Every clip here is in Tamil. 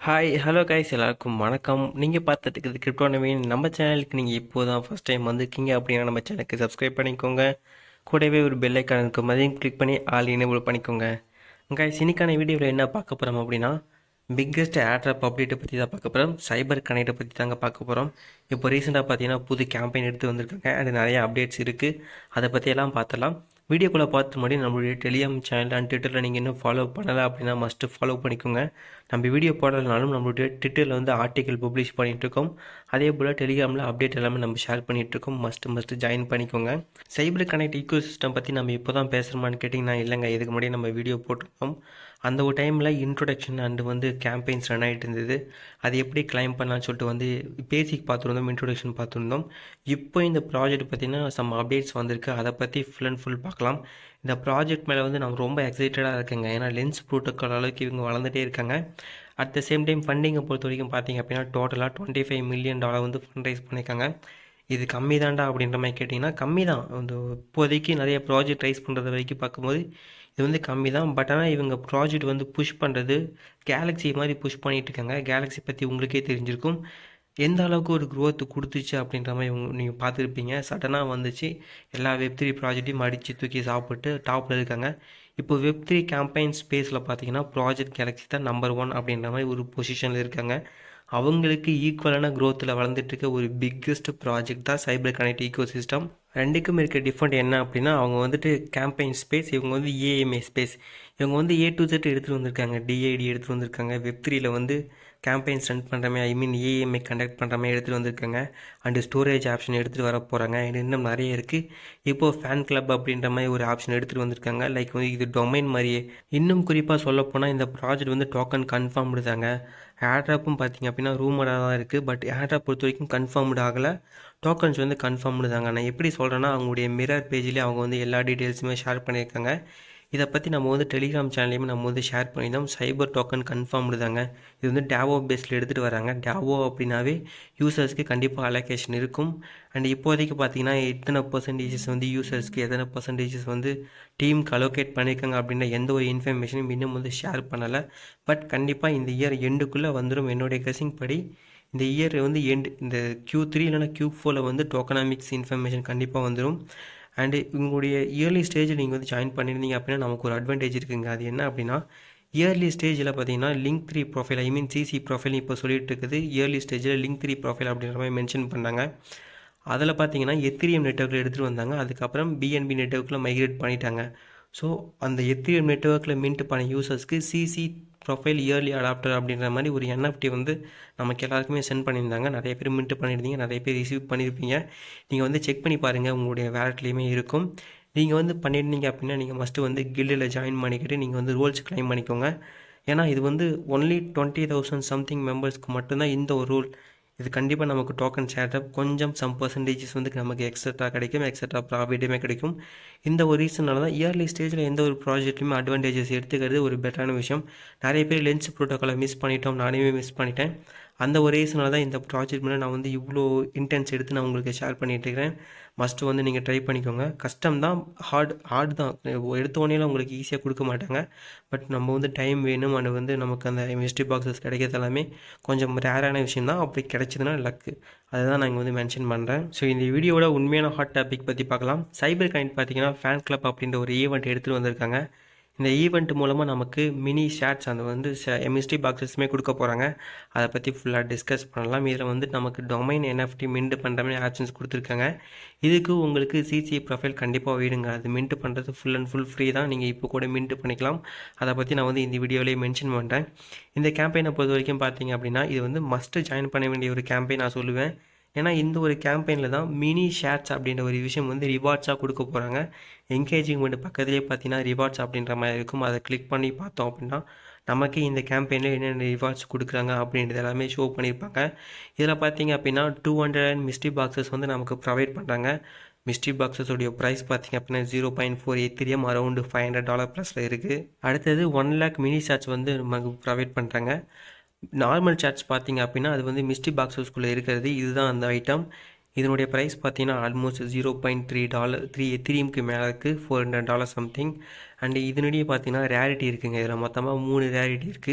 ஹாய் ஹலோ கைஸ் எல்லாருக்கும் வணக்கம் நீங்கள் பார்த்துட்டு இருக்கிறது கிரிப்டோ நவீன் நம்ம சேனலுக்கு நீங்கள் இப்போ தான் ஃபஸ்ட் டைம் வந்திருக்கீங்க அப்படின்னா நம்ம சேனலுக்கு சப்ஸ்கிரைப் பண்ணிக்கோங்க கூடவே ஒரு பெல் ஐக்கான் இருக்கும் அதையும் கிளிக் பண்ணி ஆல் எனேபிள் பண்ணிக்கோங்க கைஸ் இன்னைக்கான வீடியோவில் என்ன பார்க்க போகிறோம் அப்படின்னா பிக்கெஸ்ட் ஏட்ராப் அப்டேட்டை பற்றி தான் பார்க்க போகிறோம் சைபர் கனெக்டை பற்றி தாங்க பார்க்க போகிறோம் இப்போ ரீசெண்டாக பார்த்தீங்கன்னா புது கேம்பெயின் எடுத்து வந்திருக்காங்க அது நிறைய அப்டேட்ஸ் இருக்குது அதை பற்றியெல்லாம் பார்த்தலாம் வீடியோக்குள்ளே பார்த்து முன்னாடி நம்மளுடைய டெலிகிராம் சேனல் அண்ட் ட்விட்டரில் நீங்கள் இன்னும் ஃபாலோ பண்ணலை அப்படின்னா மஸ்ட்டு ஃபாலோ பண்ணிக்கோங்க நம்ம வீடியோ போடலனாலும் நம்மளுடைய ட்விட்டரில் வந்து ஆர்டிக்கல் பப்ளிஷ் பண்ணிகிட்ருக்கோம் அதே போல் டெலிகிராமில் அப்டேட் எல்லாமே நம்ம ஷேர் பண்ணிகிட்ருக்கோம் மஸ்ட்டு மஸ்ட்டு ஜாயின் பண்ணிக்கோங்க சைபர் கனெக்ட் ஈக்கோ சிஸ்டம் பற்றி நம்ம இப்போ தான் பேசுகிறோமான்னு கேட்டிங்கன்னா இல்லைங்க இதுக்கு முன்னாடி நம்ம வீடியோ போட்டிருக்கோம் அந்த ஒரு டைமில் இன்ட்ரொடக்ஷன் அண்டு வந்து கேம்பெயின்ஸ் ரன் ஆகிட்டு இருந்தது அது எப்படி கிளைம் பண்ணலாம்னு சொல்லிட்டு வந்து பேசிக் பார்த்துருந்தோம் இன்ட்ரொடக்ஷன் பார்த்துருந்தோம் இப்போ இந்த ப்ராஜெக்ட் பார்த்திங்கன்னா சம் அப்டேட்ஸ் வந்திருக்கு அதை பற்றி ஃபுல் அண்ட் ஃபுல் பார்க்கலாம் இந்த ப்ராஜெக்ட் மேலே வந்து நான் ரொம்ப எக்ஸைட்டடாக இருக்கேங்க ஏன்னா லென்ஸ் ப்ரோட்டோக்கால் அளவுக்கு இவங்க வளர்ந்துட்டே இருக்காங்க அட் த சேம் டைம் ஃபண்டிங்கை பொறுத்த வரைக்கும் பார்த்தீங்க அப்படின்னா டோட்டலாக டுவெண்ட்டி ஃபைவ் மில்லியன் டாலர் வந்து ஃபண்ட் ரைஸ் பண்ணியிருக்காங்க இது கம்மி தான்டா அப்படின்ற மாதிரி கேட்டிங்கன்னா கம்மி தான் இந்த இப்போதைக்கு நிறைய ப்ராஜெக்ட் ரைஸ் பண்ணுறது வரைக்கும் பார்க்கும்போது இது வந்து கம்மி தான் பட் ஆனால் இவங்க ப்ராஜெக்ட் வந்து புஷ் பண்ணுறது கேலக்ஸி மாதிரி புஷ் பண்ணிகிட்டு இருக்காங்க கேலக்ஸி பற்றி உங்களுக்கே தெரிஞ்சிருக்கும் எந்த அளவுக்கு ஒரு க்ரோத் கொடுத்துச்சு அப்படின்ற மாதிரி உங்க நீங்கள் பார்த்துருப்பீங்க சடனாக வந்துச்சு எல்லா வெப் த்ரீ ப்ராஜெக்ட்டையும் அடித்து தூக்கி சாப்பிட்டு டாப்பில் இருக்காங்க இப்போ வெப் த்ரீ கேம்பெயின் ஸ்பேஸில் பார்த்தீங்கன்னா ப்ராஜெக்ட் கேலக்ஸி தான் நம்பர் ஒன் அப்படின்ற மாதிரி ஒரு பொசிஷனில் இருக்காங்க அவங்களுக்கு ஈக்குவலான க்ரோத்தில் வளர்ந்துட்டு இருக்க ஒரு பிக்கெஸ்ட் ப்ராஜெக்ட் தான் சைபர் கனெக்ட் ஈகோ சிஸ்டம் ரெண்டுக்கும் இருக்க டிஃப்ரெண்ட் என்ன அப்படின்னா அவங்க வந்துட்டு கேம்பெயின் ஸ்பேஸ் இவங்க வந்து ஏஎம்ஏ ஸ்பேஸ் இவங்க வந்து ஏ டு செட் எடுத்துகிட்டு வந்திருக்காங்க டிஐடி எடுத்துகிட்டு வந்திருக்காங்க வெப் த்ரீல வந்து கேம்பெயின்ஸ் ரன் பண்ணுற மாதிரி ஐ மீன் ஏஎம்ஏ கண்டக்ட் பண்ணுற மாதிரி எடுத்துகிட்டு வந்திருக்காங்க அண்டு ஸ்டோரேஜ் ஆப்ஷன் எடுத்துகிட்டு வர போகிறாங்க இன்னும் நிறைய இருக்குது இப்போது ஃபேன் கிளப் அப்படின்ற மாதிரி ஒரு ஆப்ஷன் எடுத்துகிட்டு வந்திருக்காங்க லைக் வந்து இது டொமைன் மாதிரியே இன்னும் குறிப்பாக சொல்லப்போனால் இந்த ப்ராஜெக்ட் வந்து டோக்கன் கன்ஃபார்ம்டு தாங்க ஏர்ட்ராப்பும் பார்த்தீங்க அப்படின்னா ரூமராக தான் இருக்குது பட் ஏர்ட்ராப் பொறுத்த வரைக்கும் கன்ஃபார்ம்டு ஆகலை டோக்கன்ஸ் வந்து கன்ஃபார்ம்டு தாங்க நான் எப்படி சொல்கிறேன்னா அவங்களுடைய மிரர் பேஜ்லேயே அவங்க வந்து எல்லா டீட்டெயில்ஸுமே ஷேர் பண்ணியிருக்காங்க இதை பற்றி நம்ம வந்து டெலிகிராம் சேனல்லையுமே நம்ம வந்து ஷேர் பண்ணியிருந்தோம் சைபர் டோக்கன் கன்ஃபார்ம்டு தாங்க இது வந்து டேவோ பேஸில் எடுத்துகிட்டு வராங்க டேவோ அப்படின்னாவே யூசர்ஸ்க்கு கண்டிப்பாக அலோகேஷன் இருக்கும் அண்ட் இப்போதைக்கு பார்த்தீங்கன்னா எத்தனை பர்சன்டேஜஸ் வந்து யூசர்ஸ்க்கு எத்தனை பர்சன்டேஜஸ் வந்து டீமுக்கு அலோகேட் பண்ணியிருக்காங்க அப்படின்ற எந்த ஒரு இன்ஃபர்மேஷனும் இன்னும் வந்து ஷேர் பண்ணலை பட் கண்டிப்பாக இந்த இயர் எண்டுக்குள்ளே வந்துடும் என்னுடைய கெஸிங் படி இந்த இயர் வந்து எண்ட் இந்த க்யூ த்ரீ இல்லைனா க்யூ ஃபோரில் வந்து டோக்கனாமிக்ஸ் இன்ஃபர்மேஷன் கண்டிப்பாக வந்துடும் அண்டு உங்களுடைய இயர்லி ஸ்டேஜில் நீங்கள் வந்து ஜாயின் பண்ணியிருந்தீங்க அப்படின்னா நமக்கு ஒரு அட்வான்டேஜ் இருக்குங்க அது என்ன அப்படின்னா இயர்லி ஸ்டேஜில் பார்த்தீங்கன்னா link three profile I mean CC profile இப்போ சொல்லிட்டு இருக்குது இயர்லி ஸ்டேஜில் லிங்க் த்ரீ ப்ரொஃபைல் அப்படின்ற மாதிரி மென்ஷன் பண்ணாங்க அதில் பார்த்தீங்கன்னா எத்திரியம் நெட்ஒர்க்கில் எடுத்துகிட்டு வந்தாங்க அதுக்கப்புறம் பிஎன்பி நெட்ஒர்க்கில் மைக்ரேட் பண்ணிட்டாங்க ஸோ அந்த எத்திரியம் நெட்ஒர்க்கில் மின்ட் பண்ண யூசர்ஸ்க்கு சிசி ப்ரொஃபைல் இயர்லி அடாப்டர் அப்படின்ற மாதிரி ஒரு என்எஃப்டி வந்து நமக்கு எல்லாருக்குமே சென்ட் பண்ணியிருந்தாங்க நிறைய பேர் மின்ட் பண்ணியிருந்தீங்க நிறைய பேர் ரிசீவ் பண்ணியிருப்பீங்க நீங்கள் வந்து செக் பண்ணி பாருங்கள் உங்களுடைய வேலட்லேயுமே இருக்கும் நீங்கள் வந்து பண்ணியிருந்தீங்க அப்படின்னா நீங்கள் மஸ்ட்டு வந்து கில்டில் ஜாயின் பண்ணிக்கிட்டு நீங்கள் வந்து ரோல்ஸ் கிளைம் பண்ணிக்கோங்க ஏன்னா இது வந்து ஒன்லி டுவெண்ட்டி தௌசண்ட் சம்திங் மெம்பர்ஸ்க்கு மட்டும்தான் இந்த ஒரு ரூல் இது கண்டிப்பாக நமக்கு டோக்கன் சேட்டப் கொஞ்சம் சம் பர்சன்டேஜஸ் வந்து நமக்கு எக்ஸட்ரா கிடைக்கும் எக்ஸட்ரா ப்ராஃபிட்டுமே கிடைக்கும் இந்த ஒரு ரீசனால தான் இயர்லி ஸ்டேஜில் எந்த ஒரு ப்ராஜெக்ட்லையுமே அட்வான்டேஜஸ் எடுத்துக்கிறது ஒரு பெட்டரான விஷயம் நிறைய பேர் லென்ஸ் ப்ரோட்டோக்காலை மிஸ் பண்ணிட்டோம் நானே மிஸ் பண்ணிட்டேன் அந்த ஒரு ரீசனால தான் இந்த ப்ராஜெக்ட் மேலே நான் வந்து இவ்வளோ இன்டென்ஸ் எடுத்து நான் உங்களுக்கு ஷேர் பண்ணிகிட்டு இருக்கிறேன் மஸ்ட்டு வந்து நீங்கள் ட்ரை பண்ணிக்கோங்க கஷ்டம் தான் ஹார்ட் ஹார்ட் தான் எடுத்த உடனேலாம் உங்களுக்கு ஈஸியாக கொடுக்க மாட்டாங்க பட் நம்ம வந்து டைம் வேணும் அண்ட் வந்து நமக்கு அந்த மிஸ்ட்ரி பாக்ஸஸ் கிடைக்கிறது எல்லாமே கொஞ்சம் ரேரான விஷயம் தான் அப்படி கிடைச்சதுன்னா லக்கு அதை தான் நான் இங்கே வந்து மென்ஷன் பண்ணுறேன் ஸோ இந்த வீடியோட உண்மையான ஹாட் டாபிக் பற்றி பார்க்கலாம் சைபர் கனெக்ட் பார்த்தீங்கன்னா ஃபேன் கிளப் அப்படின்ற ஒரு ஈவெண்ட் எடுத்துகிட்டு வந்திருக்காங்க இந்த ஈவெண்ட் மூலமாக நமக்கு மினி ஷேட்ஸ் அந்த வந்து எம்எஸ்டி பாக்ஸஸுமே கொடுக்க போகிறாங்க அதை பற்றி ஃபுல்லாக டிஸ்கஸ் பண்ணலாம் இதில் வந்து நமக்கு டொமைன் என்எஃப்டி மின்ட் பண்ணுற மாதிரி ஆப்ஷன்ஸ் கொடுத்துருக்காங்க இதுக்கு உங்களுக்கு சிசி ப்ரொஃபைல் கண்டிப்பாக வேணுங்க அது மின்ட் பண்ணுறது ஃபுல் அண்ட் ஃபுல் ஃப்ரீ தான் நீங்கள் இப்போ கூட மின்ட் பண்ணிக்கலாம் அதை பற்றி நான் வந்து இந்த வீடியோலேயே மென்ஷன் பண்ணுறேன் இந்த கேம்பெயினை பொறுத்த வரைக்கும் பார்த்தீங்க அப்படின்னா இது வந்து மஸ்ட்டு ஜாயின் பண்ண வேண்டிய ஒரு கேம்பெயின் நான் சொல்லுவேன் ஏன்னா இந்த ஒரு கேம்பெயினில் தான் மினி ஷேட்ஸ் அப்படின்ற ஒரு விஷயம் வந்து ரிவார்ட்ஸாக கொடுக்க போகிறாங்க என்கேஜிங்மெண்ட் பக்கத்துலேயே பார்த்தீங்கன்னா ரிவார்ட்ஸ் அப்படின்ற மாதிரி இருக்கும் அதை கிளிக் பண்ணி பார்த்தோம் அப்படின்னா நமக்கு இந்த கேம்பெயினில் என்னென்ன ரிவார்ட்ஸ் கொடுக்குறாங்க அப்படின்றது எல்லாமே ஷோ பண்ணியிருப்பாங்க இதில் பார்த்தீங்க அப்படின்னா two hundred and mystery boxes வந்து நமக்கு ப்ரொவைட் பண்ணுறாங்க மிஸ்ட்ரி பாக்ஸஸோடைய ப்ரைஸ் பார்த்திங்க அப்படின்னா zero point four ethereum around five hundred dollar ப்ளஸில் இருக்குது அடுத்தது ஒன் லேக் மினி ஷாட்ஸ் வந்து நமக்கு ப்ரொவைட் பண்ணுறாங்க நார்மல் சாட்ஸ் பார்த்தீங்க அப்படின்னா அது வந்து மிஸ்ட்ரி பாக்ஸஸ்குள்ளே இருக்கிறது இதுதான் அந்த ஐட்டம் இதனுடைய ப்ரைஸ் பார்த்தீங்கன்னா almost zero point three dollar three எத்திரியம்க்கு மேலே இருக்குது four hundred dollar something and இதனுடைய பார்த்தீங்கன்னா ரேரிட்டி இருக்குங்க இதில் மொத்தமாக மூணு ரேரிட்டி இருக்குது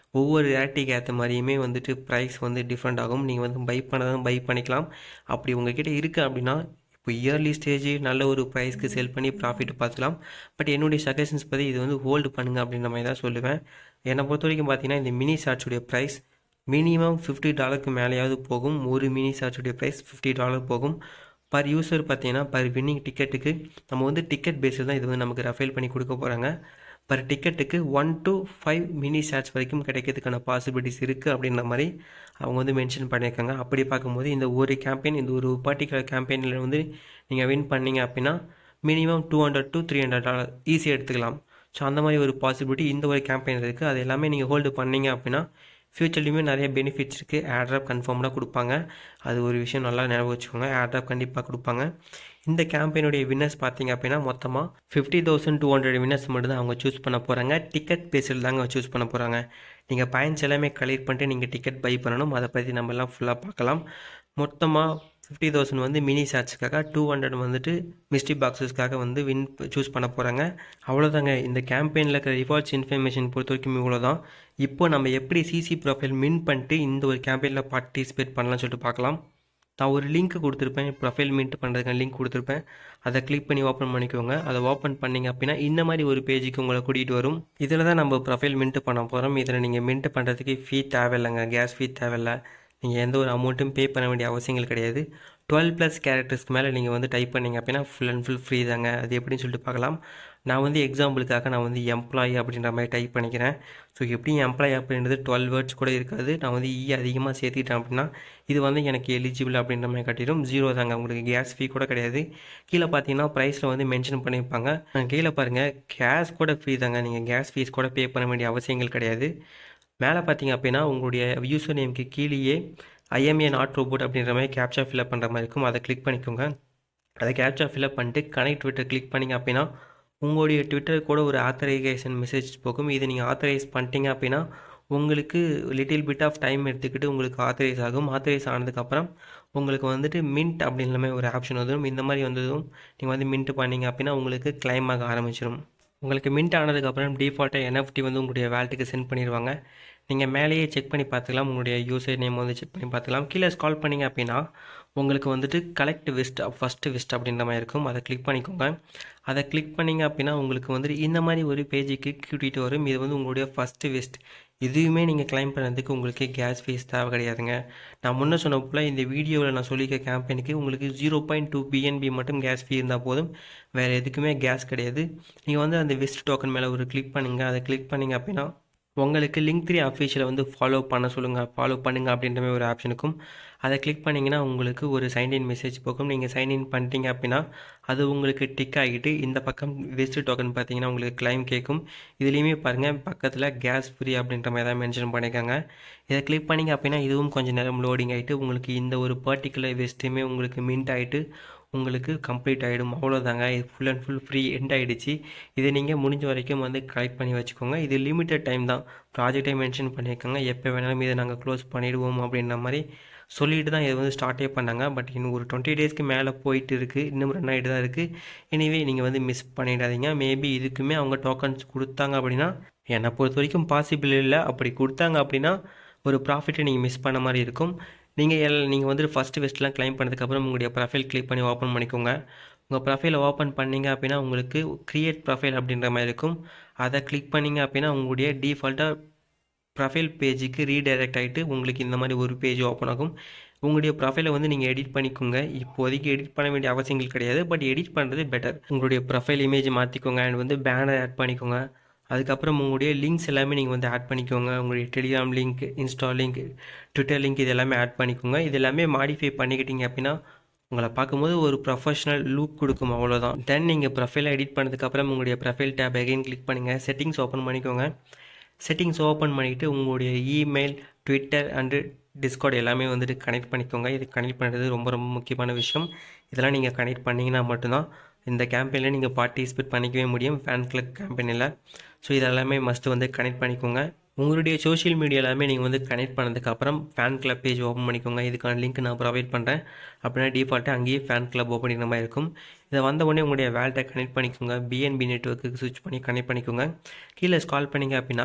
ஒவ்வொரு ரேட்டிக்கு ஏற்ற மாதிரியுமே வந்துட்டு ப்ரைஸ் வந்து டிஃப்ரெண்ட் ஆகும் நீங்கள் வந்து பை பண்ணதும் பை பண்ணிக்கலாம் அப்படி உங்ககிட்ட இருக்குது அப்படின்னா இப்போ இயர்லி ஸ்டேஜ் நல்ல ஒரு ப்ரைஸ்க்கு செல் பண்ணி ப்ராஃபிட் பார்த்துக்கலாம் பட் என்னுடைய சஜஷன்ஸ் பற்றி இது வந்து ஹோல்டு பண்ணுங்க அப்படின்ற மாதிரி தான் சொல்லுவேன் என்னை பொறுத்த வரைக்கும் பார்த்தீங்கன்னா இந்த மினி ஷார்ட்ஸுடைய ப்ரைஸ் மினிமம் ஃபிஃப்டி டாலருக்கு மேலேயாவது போகும் ஒரு மினி ஷார்ட்ஸுடைய ப்ரைஸ் ஃபிஃப்டி டாலர் போகும் பர் யூசர் பார்த்தீங்கன்னா பர் வின்னிங் டிக்கெட்டுக்கு நம்ம வந்து டிக்கெட் பேஸில் தான் இது வந்து நமக்கு ரஃபேல் பண்ணி கொடுக்க போகிறாங்க பர் டிக்கெட்டுக்கு one to five mini shorts வரைக்கும் கிடைக்கிறதுக்கான பாசிபிலிட்டிஸ் இருக்குது அப்படின்ற மாதிரி அவங்க வந்து மென்ஷன் பண்ணியிருக்காங்க அப்படி பார்க்கும்போது இந்த ஒரு கேம்பெயின் இந்த ஒரு பர்டிகுலர் கேம்பெயினில் வந்து நீங்கள் வின் பண்ணீங்க அப்படின்னா minimum two hundred to three hundred dollar ஈஸியாக எடுத்துக்கலாம் ஸோ அந்த மாதிரி ஒரு பாசிபிலிட்டி இந்த ஒரு கேம்பெயின் இருக்குது அது எல்லாமே நீங்கள் ஹோல்டு பண்ணீங்க அப்படின்னா ஃப்யூச்சர்லேயுமே நிறைய பெனிஃபிட்ஸ் இருக்குது ஏர்ட்ராப் கன்ஃபார்ம்டாக கொடுப்பாங்க அது ஒரு விஷயம் நல்லா ஞாபகம் வச்சுக்கோங்க ஏர்ட்ராப் கண்டிப்பாக கொடுப்பாங்க இந்த கேம்பெயினுடைய வின்னர்ஸ் பார்த்தீங்க அப்படின்னா மொத்தமாக fifty thousand two hundred winners மட்டும் தான் அவங்க சூஸ் பண்ண போகிறாங்க டிக்கெட் பேஸில் தாங்க சூஸ் பண்ண போகிறாங்க நீங்கள் பாயிண்ட்ஸ் எல்லாமே கலெக்ட் பண்ணிட்டு நீங்கள் டிக்கெட் பை பண்ணணும் அதை பற்றி நம்ம எல்லாம் ஃபுல்லாக பார்க்கலாம் மொத்தமாக ஃபிஃப்டி தௌசண்ட் வந்து மினி ஷார்ட்ஸ்க்காக டூ ஹண்ட்ரட் வந்துட்டு மிஸ்டி பாக்ஸஸ்க்காக வந்து வின் சூஸ் பண்ண போகிறாங்க அவ்வளோதாங்க இந்த கேம்பெயினில் இருக்கிற ரிவார்ட்ஸ் இன்ஃபர்மேஷன் பொறுத்த வரைக்கும் இவ்வளோ தான் இப்போ நம்ம எப்படி சிசி ப்ரொஃபைல் மின் பண்ணிட்டு இந்த ஒரு கேம்பெயினில் பார்ட்டிசிபேட் பண்ணலாம்னு சொல்லிட்டு பார்க்கலாம் நான் ஒரு லிங்க் கொடுத்துருப்பேன் ப்ரொஃபைல் மின்ட் பண்ணுறதுக்கான லிங்க் கொடுத்துருப்பேன் அதை கிளிக் பண்ணி ஓப்பன் பண்ணிக்கோங்க அதை ஓப்பன் பண்ணிங்க அப்படின்னா இந்த மாதிரி ஒரு பேஜுக்கு உங்களை கூட்டிகிட்டு வரும் இதில் தான் நம்ம ப்ரொஃபைல் மின்ட் பண்ண போகிறோம் இதில் நீங்கள் மின்ட் பண்ணுறதுக்கு ஃபீ தேவையில்லைங்க கேஸ் ஃபீ தேவையில்லை நீங்கள் எந்த ஒரு அமௌண்ட்டும் பே பண்ண வேண்டிய அவசியங்கள் கிடையாது டுவெல் ப்ளஸ் கேரக்டர்ஸ்க்கு மேலே நீங்கள் வந்து டைப் பண்ணிங்க அப்படின்னா ஃபுல் அண்ட் ஃபுல் ஃப்ரீ தாங்க அது எப்படின்னு சொல்லிட்டு பார்க்கலாம் நான் வந்து எக்ஸாம்பிளுக்காக நான் வந்து எம்ப்ளாயி அப்படின்ற மாதிரி டைப் பண்ணிக்கிறேன் ஸோ எப்படியும் எம்ப்ளாயி அப்படின்றது டுவெல் வேர்ட்ஸ் கூட இருக்காது நான் வந்து இ அதிகமாக சேர்த்திட்டேன் அப்படின்னா இது வந்து எனக்கு எலிஜிபிள் அப்படின்ற மாதிரி கட்டிடும் ஜீரோ தாங்க உங்களுக்கு கேஸ் ஃபீ கூட கிடையாது கீழே பார்த்தீங்கன்னா ப்ரைஸில் வந்து மென்ஷன் பண்ணியிருப்பாங்க கீழே பாருங்கள் கேஸ் கூட ஃப்ரீ தாங்க நீங்கள் கேஸ் ஃபீஸ் கூட பே பண்ண வேண்டிய அவசியங்கள் கிடையாது மேலே பார்த்தீங்க அப்படின்னா உங்களுடைய யூசர் நேம்க்கு கீழேயே ஐஎம்ஏ நாட் ரோபோட் அப்படின்ற மாதிரி கேப்சா ஃபில்அப் பண்ணுற மாதிரி இருக்கும் அதை கிளிக் பண்ணிக்கோங்க அதை கேப்சா ஃபில்அப் பண்ணிட்டு கனெக்ட் ட்விட்டர் கிளிக் பண்ணிங்க அப்படின்னா உங்களுடைய ட்விட்டர் கூட ஒரு ஆத்தரைசேஷன் மெசேஜ் போகும் இது நீங்கள் ஆத்தரைஸ் பண்ணிட்டீங்க அப்படின்னா உங்களுக்கு லிட்டில் பிட் ஆஃப் டைம் எடுத்துக்கிட்டு உங்களுக்கு ஆத்தரைஸ் ஆகும் ஆத்தரைஸ் ஆனதுக்கப்புறம் உங்களுக்கு வந்துட்டு மின்ட் அப்படின்ற மாதிரி ஒரு ஆப்ஷன் வந்துடும் இந்த மாதிரி வந்ததும் நீங்கள் வந்து மின்ட் பண்ணீங்க அப்படின்னா உங்களுக்கு கிளைம் ஆக ஆரம்பிச்சிடும் உங்களுக்கு மின்ட் ஆனதுக்கப்புறம் டிஃபால்ட்டாக என்எஃப்டி வந்து உங்களுடைய வேல்ட்டுக்கு சென்ட் பண்ணிடுவாங்க நீங்கள் மேலேயே செக் பண்ணி பார்த்துக்கலாம் உங்களுடைய யூசர் நேம் வந்து செக் பண்ணி பார்த்துக்கலாம் கீழே ஸ்கால் பண்ணிங்க அப்படின்னா உங்களுக்கு வந்துட்டு கலெக்ட் விஸ்ட் ஃபஸ்ட்டு விஸ்ட் அப்படின்ற மாதிரி இருக்கும் அதை கிளிக் பண்ணிக்கோங்க அதை கிளிக் பண்ணிங்க அப்படின்னா உங்களுக்கு வந்துட்டு இந்த மாதிரி ஒரு பேஜுக்கு கூட்டிகிட்டு வரும் இது வந்து உங்களுடைய ஃபஸ்ட்டு விஸ்ட் இதுவுமே நீங்கள் கிளைம் பண்ணுறதுக்கு உங்களுக்கு கேஸ் ஃபீஸ் தேவை கிடையாதுங்க நான் முன்ன சொன்ன போல் இந்த வீடியோவில் நான் சொல்லியிருக்க கேம்பெயினுக்கு உங்களுக்கு ஜீரோ பாயிண்ட் டூ பிஎன்பி மட்டும் கேஸ் ஃபீ இருந்தால் போதும் வேறு எதுக்குமே கேஸ் கிடையாது நீங்கள் வந்து அந்த விஸ்ட் டோக்கன் மேலே ஒரு கிளிக் பண்ணுங்கள் அதை கிளிக் பண்ணிங்க அப்படின்னா உங்களுக்கு லிங்க் த்ரீ அஃபீஷியலை வந்து ஃபாலோ பண்ண சொல்லுங்கள் ஃபாலோ பண்ணுங்கள் அப்படின்ற மாதிரி ஒரு ஆப்ஷன் இருக்கும் அதை கிளிக் பண்ணிங்கன்னா உங்களுக்கு ஒரு சைன்இன் மெசேஜ் போகும் நீங்கள் சைன்இன் பண்ணிட்டீங்க அப்படின்னா அது உங்களுக்கு டிக் ஆகிட்டு இந்த பக்கம் வேஸ்ட் டோக்கன் பார்த்தீங்கன்னா உங்களுக்கு கிளைம் கேட்கும் இதுலேயுமே பாருங்கள் பக்கத்தில் கேஸ் ஃப்ரீ அப்படின்ற மாதிரி தான் மென்ஷன் பண்ணியிருக்காங்க இதை கிளிக் பண்ணிங்க அப்படின்னா இதுவும் கொஞ்சம் நேரம் லோடிங் ஆகிட்டு உங்களுக்கு இந்த ஒரு பர்டிகுலர் வெஸ்ட்டுமே உங்களுக்கு மின்ட் ஆகிட்டு உங்களுக்கு கம்ப்ளீட் ஆகிடும் அவ்வளோதாங்க இது full and full free end ஆகிடுச்சு இதை நீங்கள் முடிஞ்ச வரைக்கும் வந்து கலெக்ட் பண்ணி வச்சுக்கோங்க இது லிமிட்டட் டைம் தான் ப்ராஜெக்டை மென்ஷன் பண்ணியிருக்காங்க எப்போ வேணாலும் இதை நாங்கள் க்ளோஸ் பண்ணிவிடுவோம் அப்படின்ற மாதிரி சொல்லிட்டு தான் இதை வந்து ஸ்டார்ட்டே பண்ணாங்க பட் இன்னும் ஒரு டுவெண்ட்டி டேஸ்க்கு மேலே போயிட்டு இருக்குது இன்னும் ரன் ஆகிட்டு தான் இருக்குது எனிவே நீங்கள் வந்து மிஸ் பண்ணிடாதீங்க மேபி இதுக்குமே அவங்க டோக்கன்ஸ் கொடுத்தாங்க அப்படின்னா என்னை பொறுத்த வரைக்கும் பாசிபிள் இல்லை அப்படி கொடுத்தாங்க அப்படின்னா ஒரு ப்ராஃபிட்டை நீங்கள் மிஸ் பண்ண மாதிரி இருக்கும் நீங்கள் எல் நீங்கள் வந்து ஃபஸ்ட்டு வெஸ்ட்லாம் கிளைம் பண்ணதுக்கப்புறம் உங்களுடைய ப்ரொஃபைல் கிளிக் பண்ணி ஓப்பன் பண்ணிக்கோங்க உங்கள் ப்ரொஃபைலை ஓப்பன் பண்ணிங்க அப்படின்னா உங்களுக்கு க்ரியேட் ப்ரொஃபைல் அப்படின்ற மாதிரி இருக்கும் அதை கிளிக் பண்ணிங்க அப்படின்னா உங்களுடைய டிஃபால்ட்டாக ப்ரொஃபைல் பேஜுக்கு ரீடைரக்ட் ஆகிட்டு உங்களுக்கு இந்த மாதிரி ஒரு பேஜ் ஓப்பன் ஆகும் உங்களுடைய ப்ரொஃபைலை வந்து நீங்கள் எடிட் பண்ணிக்கோங்க இப்போதைக்கு எடிட் பண்ண வேண்டிய அவசியங்கள் கிடையாது பட் எடிட் பண்ணுறது பெட்டர் உங்களுடைய ப்ரொஃபைல் இமேஜ் மாற்றிக்கோங்க அண்ட் வந்து பேனர் ஆட் பண்ணிக்கோங்க அதுக்கப்புறம் உங்களுடைய லிங்க்ஸ் எல்லாமே நீங்கள் வந்து ஆட் பண்ணிக்கோங்க உங்களுடைய Telegram link insta link Twitter link இது எல்லாமே ஆட் பண்ணிக்கோங்க இது எல்லாமே மாடிஃபை பண்ணிக்கிட்டீங்க அப்படின்னா உங்களை பார்க்கும்போது ஒரு ப்ரொஃபஷனல் லுக் கொடுக்கும் அவ்வளோதான் தென் நீங்கள் ப்ரொஃபைலை எடிட் பண்ணதுக்கப்புறம் உங்களுடைய ப்ரொஃபைல் டேப் அகைன் கிளிக் பண்ணுங்கள் செட்டிங்ஸ் ஓப்பன் பண்ணிக்கோங்க செட்டிங்ஸ் ஓப்பன் பண்ணிவிட்டு உங்களுடைய இமெயில் ட்விட்டர் அண்டு டிஸ்கார்ட் எல்லாமே வந்துட்டு கனெக்ட் பண்ணிக்கோங்க இது கனெக்ட் பண்ணுறது ரொம்ப ரொம்ப முக்கியமான விஷயம் இதெல்லாம் நீங்கள் கனெக்ட் பண்ணிங்கன்னா மட்டும்தான் இந்த கேம்பெயினில் நீங்கள் பார்ட்டிசிபேட் பண்ணிக்கவே முடியும் ஃபேன் கிளப் கேம்பெயினில் ஸோ இதெல்லாமே மஸ்ட்டு வந்து கனெக்ட் பண்ணிக்கோங்க உங்களுடைய சோஷியல் மீடியா எல்லாமே நீங்கள் வந்து கனெக்ட் பண்ணதுக்கப்புறம் ஃபேன் கிளப் பேஜ் ஓப்பன் பண்ணிக்கோங்க இதுக்கான லிங்க் நான் ப்ரொவைட் பண்ணுறேன் அப்படின்னா டிஃபால்ட்டாக அங்கேயே ஃபேன் கிளப் ஓப்பன் பண்ணுற மாதிரி இருக்கும் இதை வந்த உடனே உங்களுடைய வேல்ட்டை கனெக்ட் பண்ணிக்கோங்க பிஎன்பி நெட்ஒர்க்கு சுவிச் பண்ணி கனெக்ட் பண்ணிக்கோங்க கீழே ஸ்கால் பண்ணிங்க அப்படின்னா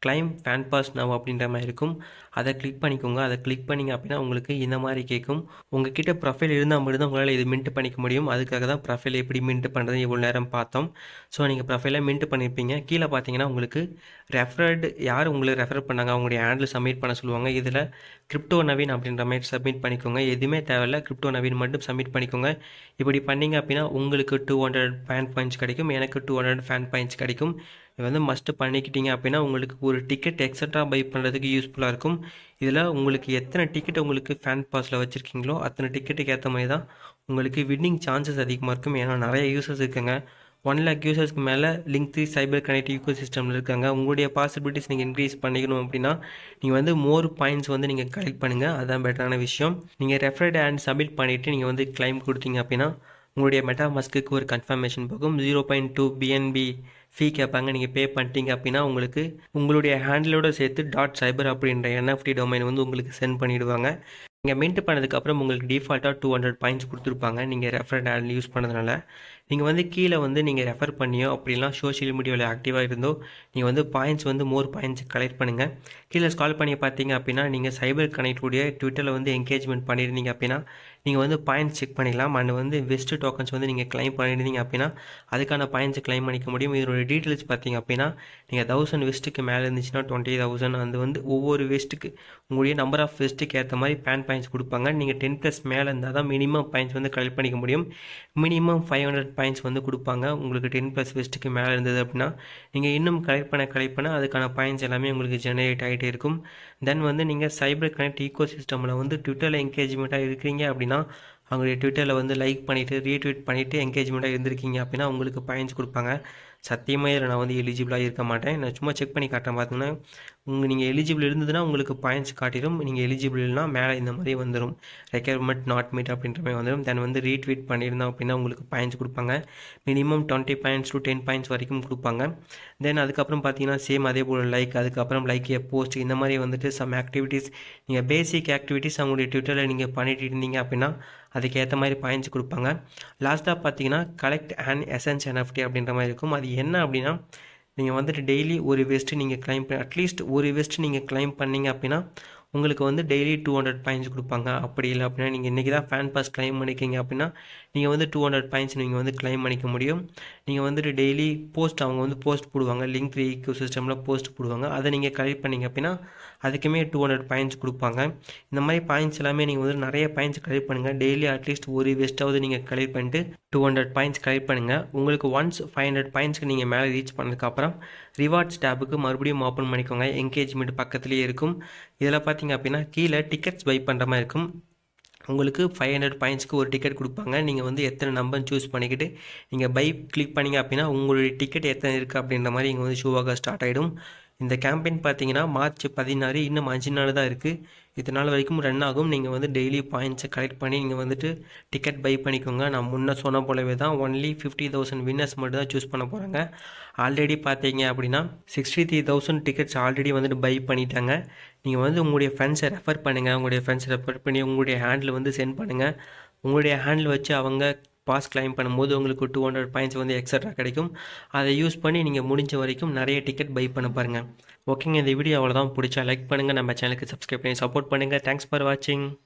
கிளைம் ஃபேன் பாஸ் நவ் அப்படின்ற மாதிரி இருக்கும் அதை கிளிக் பண்ணிக்கோங்க அதை கிளிக் பண்ணிங்க அப்படின்னா உங்களுக்கு இந்த மாதிரி கேட்கும் உங்ககிட்ட ப்ரொஃபைல் இருந்தால் மட்டும்தான் உங்களால் இது மின்ட் பண்ணிக்க முடியும் அதுக்காக தான் ப்ரொஃபைல் எப்படி மின்ட் பண்ணுறது இவ்வளோ நேரம் பார்த்தோம் ஸோ நீங்கள் ப்ரொஃபைலை மின்ட் பண்ணியிருப்பீங்க கீழே பார்த்தீங்கன்னா உங்களுக்கு ரெஃபரட் யார் உங்களுக்கு ரெஃபர் பண்ணாங்க அவங்களுடைய ஹேண்டில் சப்மிட் பண்ண சொல்லுவாங்க இதில் கிரிப்டோ நவீன் அப்படின்ற மாதிரி சப்மிட் பண்ணிக்கோங்க எதுவுமே தேவையில்ல கிரிப்டோ நவீன் மட்டும் சப்மிட் பண்ணிக்கோங்க இப்படி பண்ணிங்க அப்படின்னா உங்களுக்கு டூ ஹண்ட்ரட் ஃபேன் பாயிண்ட்ஸ் கிடைக்கும் எனக்கு டூ ஹண்ட்ரட் ஃபேன் பாயிண்ட்ஸ் கிடைக்கும் இது வந்து மஸ்ட்டு பண்ணிக்கிட்டீங்க அப்படின்னா உங்களுக்கு ஒரு டிக்கெட் எக்ஸட்ரா பை பண்ணுறதுக்கு யூஸ்ஃபுல்லாக இருக்கும் இதில் உங்களுக்கு எத்தனை டிக்கெட் உங்களுக்கு ஃபேன் பாஸில் வச்சுருக்கீங்களோ அத்தனை டிக்கெட்டுக்கு ஏற்ற மாதிரி தான் உங்களுக்கு வின்னிங் சான்சஸ் அதிகமாக இருக்கும் ஏன்னா நிறைய யூசர்ஸ் இருக்குங்க ஒன் லேக் யூசர்ஸ்க்கு மேலே link three cyber connect eco சிஸ்டமில் இருக்காங்க உங்களுடைய பாசிபிலிட்டிஸ் நீங்கள் இன்க்ரீஸ் பண்ணிக்கணும் அப்படின்னா நீங்கள் வந்து மோர் பாயிண்ட்ஸ் வந்து நீங்கள் கலெக்ட் பண்ணுங்கள் அதுதான் பெட்டரான விஷயம் நீங்கள் ரெஃபரட் அண்ட் சப்மிட் பண்ணிவிட்டு நீங்கள் வந்து கிளைம் கொடுத்தீங்க அப்படின்னா உங்களுடைய மெட்டா மஸ்க்கு ஒரு கன்ஃபர்மேஷன் போகும் zero point two BNB fee கேட்பாங்க நீங்கள் பே பண்ணிட்டீங்க அப்படின்னா உங்களுக்கு உங்களுடைய ஹேண்டிலோட சேர்த்து டாட் சைபர் அப்படின்ற என்எஃப்டி டொமைன் வந்து உங்களுக்கு சென்ட் பண்ணிவிடுவாங்க நீங்கள் மின்ட் பண்ணதுக்கப்புறம் உங்களுக்கு டிஃபால்ட்டாக டூ ஹண்ட்ரட் பாயிண்ட்ஸ் கொடுத்துருப்பாங்க நீங்கள் ரெஃபரட் ஆட் யூஸ் பண்ணதுனால நீங்கள் வந்து கீழே வந்து நீங்கள் ரெஃபர் பண்ணியோ அப்படிலாம் சோஷியல் மீடியாவில் ஆக்டிவாக இருந்தோ நீங்கள் வந்து பாயிண்ட்ஸ் வந்து மோர் பாயிண்ட்ஸ் கலெக்ட் பண்ணுங்கள் கீழே ஸ்கால் பண்ணி பார்த்தீங்க அப்படின்னா நீங்கள் சைபர் கனெக்டுடைய ட்விட்டரில் வந்து என்கேஜ்மெண்ட் பண்ணியிருந்தீங்க அப்படின்னா நீங்கள் வந்து பாயிண்ட்ஸ் செக் பண்ணிக்கலாம் அண்ட் வந்து வெஸ்ட் டோக்கன்ஸ் வந்து நீங்கள் கிளைம் பண்ணியிருந்தீங்க அப்படின்னா அதுக்கான பாயிண்ட்ஸ் கிளைம் பண்ணிக்க முடியும் இதோட டீட்டெயில்ஸ் பார்த்தீங்க அப்படின்னா நீங்கள் தௌசண்ட் வெஸ்ட்டுக்கு மேலே இருந்துச்சுன்னா டுவெண்ட்டி தௌசண்ட் அது வந்து ஒவ்வொரு வெஸ்ட்டுக்கு உங்களுடைய நம்பர் ஆஃப் வெஸ்ட்டுக்கு ஏற்ற மாதிரி பேன் பாயிண்ட்ஸ் கொடுப்பாங்க நீங்கள் டென் ப்ளஸ் மேலே இருந்தால் தான் மினிமம் பாயிண்ட்ஸ் வந்து கலெக்ட் பண்ணிக்க முடியும் மினிமம் ஃபைவ் ஹண்ட்ரட் பாயிண்ட்ஸ் வந்து கொடுப்பாங்க உங்களுக்கு டென் ப்ளஸ் வெஸ்ட்டுக்கு மேலே இருந்தது அப்படின்னா நீங்கள் இன்னும் கலெக்ட் பண்ண கலெக்ட் பண்ண அதுக்கான பாயிண்ட்ஸ் எல்லாமே உங்களுக்கு ஜெனரேட் ஆகிட்டே இருக்கும் தென் வந்து நீங்கள் சைபர் கனெக்ட் ஈக்கோ சிஸ்டமில் வந்து ட்விட்டரில் என்கேஜ்மெண்ட்டாக இருக்கிறீங்க அப்படின்னா அவங்களுடைய ட்விட்டரில் வந்து லைக் பண்ணிவிட்டு ரீட்வீட் பண்ணிவிட்டு என்கேஜ்மெண்ட்டாக இருந்திருக்கீங்க அப்படின்னா உங்களுக்கு பாயிண்ட்ஸ் கொடுப்பாங்க சத்தியமாக இதில் நான் வந்து எலிஜிபிளாக இருக்க மாட்டேன் நான் சும்மா செக் பண்ணி காட்டுறேன் பார்த்தீங்கன்னா உங்கள் நீங்கள் எலிஜிபிள் இருந்ததுன்னா உங்களுக்கு பாயிண்ட்ஸ் காட்டிடும் நீங்கள் எலிஜிபிள் இல்லைனா மேலே இந்த மாதிரி வந்துடும் ரெக்யர்மெண்ட் நாட் மீட் அப்படின்ற மாதிரி வந்துடும் தென் வந்து ரீட்வீட் பண்ணியிருந்தோம் அப்படின்னா உங்களுக்கு பாயிண்ட்ஸ் கொடுப்பாங்க minimum twenty points to ten points வரைக்கும் கொடுப்பாங்க தென் அதுக்கப்புறம் பார்த்தீங்கன்னா சேம் அதே போல் லைக் அதுக்கப்புறம் லைக் ஏ போஸ்ட் இந்த மாதிரி வந்துட்டு சம் ஆக்டிவிட்டீஸ் நீங்கள் பேசிக் ஆக்டிவிட்டீஸ் அவங்களுடைய ட்விட்டரில் நீங்கள் பண்ணிட்டு இருந்தீங்க அப்படின்னா அதுக்கு ஏற்ற மாதிரி பாயிண்ட்ஸ் கொடுப்பாங்க லாஸ்ட்டாக பார்த்தீங்கன்னா கலெக்ட் அண்ட் எசன்ஸ் என்எஃப்டி அப்படின்ற மாதிரி இருக்கும் அது என்ன அப்படின்னா நீங்கள் வந்துட்டு டெய்லி ஒரு வெஸ்ட்டு நீங்கள் கிளைம் பண்ணி அட்லீஸ்ட் ஒரு வெஸ்ட்டு நீங்கள் கிளைம் பண்ணீங்க அப்படின்னா உங்களுக்கு வந்து டெய்லி டூ ஹண்ட்ரட் பாயிண்ட்ஸ் கொடுப்பாங்க அப்படி இல்லை அப்படின்னா நீங்கள் இன்றைக்கி தான் ஃபேன் பாஸ் கிளைம் பண்ணிக்கிங்க அப்படின்னா நீங்கள் வந்து டூ ஹண்ட்ரட் பாயிண்ட்ஸ் நீங்கள் வந்து கிளைம் பண்ணிக்க முடியும் நீங்கள் வந்துட்டு டெய்லி போஸ்ட் அவங்க வந்து போஸ்ட் போடுவாங்க லிங்க் த்ரீ ஈக்கோ சிஸ்டமில் போஸ்ட் போடுவாங்க அதை நீங்கள் கலெக்ட் பண்ணிங்க அப்படின்னா அதுக்குமே டூ ஹண்ட்ரட் பாயிண்ட்ஸ் கொடுப்பாங்க இந்த மாதிரி பாயிண்ட்ஸ் எல்லாமே நீங்கள் வந்து நிறைய பாயிண்ட்ஸ் கலெக்ட் பண்ணுங்கள் டெய்லி அட்லீஸ்ட் ஒரு வெஸ்ட்டாவது நீங்கள் கலெக்ட் பண்ணிட்டு டூ ஹண்ட்ரட் பாயிண்ட்ஸ் கலெக்ட் பண்ணுங்கள் உங்களுக்கு ஒன்ஸ் ஃபைவ் ஹண்ட்ரட் பாயிண்ட்ஸ்க்கு நீங்கள் மேலே ரீச் பண்ணதுக்கப்புறம் ரிவார்ட்ஸ் டேபுக்கு மறுபடியும் ஓப்பன் பண்ணிக்கோங்க என்கேஜ்மெண்ட் பக்கத்துலேயே இருக்கும் இதில் பார்த்தீங்க அப்படின்னா கீழே டிக்கெட்ஸ் பை பண்ணுற மாதிரி இருக்கும் உங்களுக்கு ஃபைவ் ஹண்ட்ரட் பாயிண்ட்ஸ்க்கு ஒரு டிக்கெட் கொடுப்பாங்க நீங்கள் வந்து எத்தனை நம்பர் சூஸ் பண்ணிக்கிட்டு நீங்கள் பை கிளிக் பண்ணிங்க அப்படின்னா உங்களுடைய டிக்கெட் எத்தனை இருக்குது அப்படின்ற மாதிரி இங்கே வந்து ஷூவாக ஸ்டார்ட் ஆகிடும் இந்த கேம்பெயின் பார்த்தீங்கன்னா மார்ச் பதினாறு இன்னும் அஞ்சு நாள் தான் இருக்குது இத்தனை நாள் வரைக்கும் ரன் ஆகும் நீங்கள் வந்து டெய்லி பாயிண்ட்ஸை கலெக்ட் பண்ணி நீங்கள் வந்துட்டு டிக்கெட் பை பண்ணிக்கோங்க நான் முன்ன சொன்ன போலவே தான் ஒன்லி ஃபிஃப்டி தௌசண்ட் வின்னர்ஸ் மட்டும் தான் சூஸ் பண்ண போகிறாங்க ஆல்ரெடி பார்த்தீங்க அப்படின்னா sixty three thousand tickets already வந்துட்டு பை பண்ணிட்டாங்க நீங்கள் வந்து உங்களுடைய ஃப்ரெண்ட்ஸை ரெஃபர் பண்ணுங்கள் உங்களுடைய ஃப்ரெண்ட்ஸை ரெஃபர் பண்ணி உங்களுடைய ஹேண்டில் வந்து சென்ட் பண்ணுங்கள் உங்களுடைய ஹேண்டில் வச்சு அவங்க பாஸ் கிளைம் பண்ணும்போது உங்களுக்கு டூ ஹண்ட்ரட் பாயிண்ட்ஸ் வந்து எக்ஸட்ரா கிடைக்கும் அதை யூஸ் பண்ணி நீங்கள் முடிஞ்ச வரைக்கும் நிறைய டிக்கெட் பை பண்ண பாருங்கள் ஓகேங்க இந்த வீடியோ அவ்வளோதான் பிடிச்சா லைக் பண்ணுங்கள் நம்ம சேனலுக்கு சப்ஸ்கிரைப் பண்ணி சப்போர்ட் பண்ணுங்கள் தேங்க்ஸ் ஃபார் வாட்சிங்